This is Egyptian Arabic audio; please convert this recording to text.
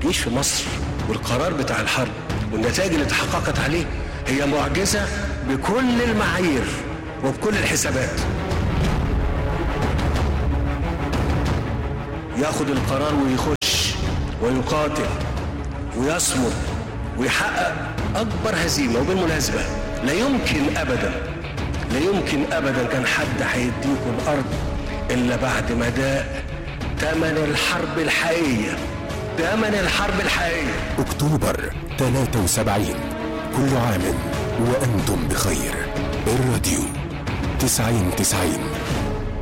الجيش في مصر والقرار بتاع الحرب والنتائج اللي تحققت عليه هي معجزة بكل المعايير وبكل الحسابات ياخد القرار ويخش ويقاتل ويصمد ويحقق أكبر هزيمة وبالمناسبة لا يمكن أبدا لا يمكن أبدا كان حد هيديكم الأرض إلا بعد ما داء ثمن الحرب الحقيقية ثمن الحرب الحقيقية أكتوبر 73 كل عام وأنتم بخير الراديو 90 90